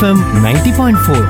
FM ninety point four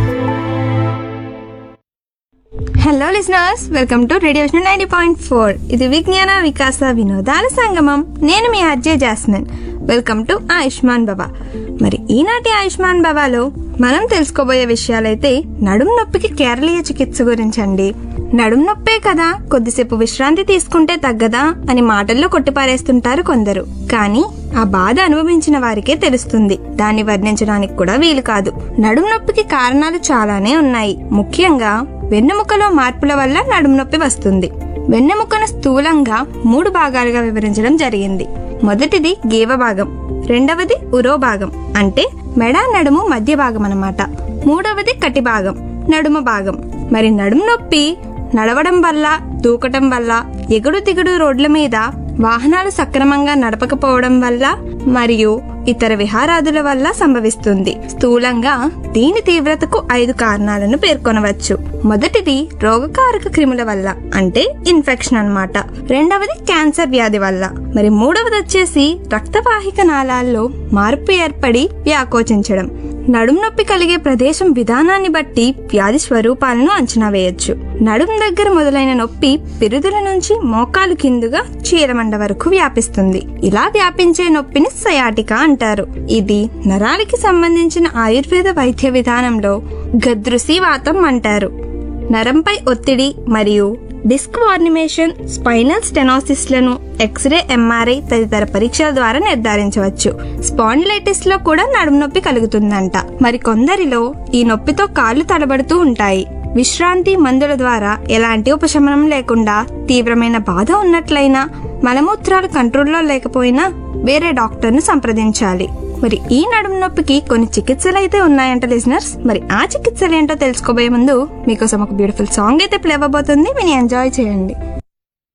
hello listeners welcome to radio ninety point four ఇది విజ్ఞాన వికాస వినోదాల సంగమం నేను మీ RJ Jasmine welcome to Ayushman Baba మరి ఈనాటి ఆయుష్మాన్ బాబాలో మనం తెలుసుకోబోయే విషయాలైతే నడుం నొప్పికి కేరళీయ చికిత్స గురించండి నడుం నొప్పే కదా కొద్దిసేపు విశ్రాంతి తీసుకుంటే తగ్గదా అని మాటల్లో కొట్టిపారేస్తుంటారు కొందరు కానీ ఆ బాధ అనుభవించిన వారికే తెలుస్తుంది దాన్ని వర్ణించడానికి కూడా వీలు కాదు నడుం నొప్పికి కారణాలు చాలానే ఉన్నాయి ముఖ్యంగా వెన్నెముకలో మార్పుల వల్ల నడుము నొప్పి వస్తుంది వెన్నెముకను స్థూలంగా మూడు భాగాలుగా వివరించడం జరిగింది మొదటిది గేవ భాగం రెండవది ఉరో భాగం అంటే మెడ నడుము మధ్య భాగం అన్నమాట మూడవది కటి భాగం నడుమ భాగం మరి నడుము నొప్పి నడవడం వల్ల దూకటం వల్ల ఎగుడు దిగుడు రోడ్ల మీద వాహనాలు సక్రమంగా నడపకపోవడం వల్ల మరియు ఇతర విహారాదుల వల్ల సంభవిస్తుంది స్థూలంగా దీని తీవ్రతకు ఐదు కారణాలను పేర్కొనవచ్చు మొదటిది రోగకారక క్రిముల వల్ల అంటే ఇన్ఫెక్షన్ అన్నమాట రెండవది క్యాన్సర్ వ్యాధి వల్ల మరి మూడవది వచ్చేసి రక్తవాహిక నాళాల్లో మార్పు ఏర్పడి వ్యాకోచించడం నడుం నొప్పి కలిగే ప్రదేశం విధానాన్ని బట్టి వ్యాధి స్వరూపాలను అంచనా వేయొచ్చు నడుం దగ్గర మొదలైన నొప్పి పిరుదుల నుంచి మోకాలు కిందుగా చీరమండ వరకు వ్యాపిస్తుంది ఇలా వ్యాపించే నొప్పిని సయాటికా అంటారు ఇది నరాలకి సంబంధించిన ఆయుర్వేద వైద్య విధానంలో గదృసి వాతం అంటారు నరంపై ఒత్తిడి మరియు డిస్క్ వార్నిమేషన్ స్పైనల్ స్టెనోసిస్లను ఎక్స్రే ఎంఆర్ఐ తదితర పరీక్షల ద్వారా నిర్ధారించవచ్చు స్పాండిలైటిస్ లో కూడా నడుము నొప్పి కలుగుతుందంట మరి కొందరిలో ఈ నొప్పితో కాళ్ళు తడబడుతూ ఉంటాయి విశ్రాంతి మందుల ద్వారా ఎలాంటి ఉపశమనం లేకుండా తీవ్రమైన బాధ ఉన్నట్లయినా మలమూత్రాలు కంట్రోల్లో లేకపోయినా వేరే డాక్టర్ను సంప్రదించాలి మరి ఈ నడుము నొప్పికి కొన్ని చికిత్సలు అయితే ఉన్నాయంట లిజనర్స్ మరి ఆ చికిత్సలు ఏంటో తెలుసుకోబోయే ముందు మీకోసం ఒక బ్యూటిఫుల్ సాంగ్ అయితే ప్లే అవ్వబోతుంది విని ఎంజాయ్ చేయండి